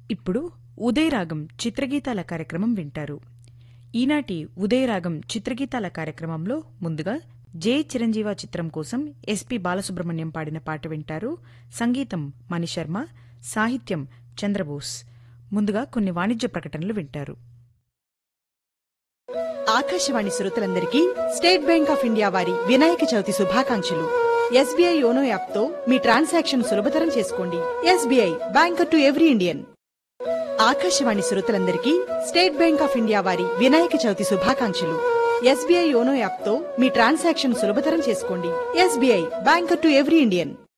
ఇప్పుడు ఉదయరాగం చిత్రగీతాల కార్యక్రమం వింటారు ఈనాటి ఉదయరాగం చిత్రగీతాల కార్యక్రమంలో ముందుగా జే చిరంజీవ చిత్రం కోసం ఎస్పి బాలసుబ్రహ్మణ్యం పాడిన పాట వింటారు సంగీతం మణిశర్మ సాహిత్యం చంద్రబోస్ ముందుగా కొన్ని వాణిజ్య ప్రకటనలు వింటారు ఆకాశవాణి శ్రోతలందరికీ స్టేట్ బ్యాంక్ ఆఫ్ ఇండియా వారి వినాయక చవితి శుభాకాంక్షలు ఎస్బీఐ యోనో యాప్ తో మీ ట్రాన్సాక్షన్ సులభతరం చేసుకోండి SBI banker to every Indian Akashvani శ్రోతలందరికీ స్టేట్ బ్యాంక్ ఆఫ్ ఇండియా వారి వినాయక చవితి శుభాకాంక్షలు ఎస్బీఐ యోనో యాప్ తో మీ ట్రాన్సాక్షన్ సులభతరం చేసుకోండి SBI banker to every Indian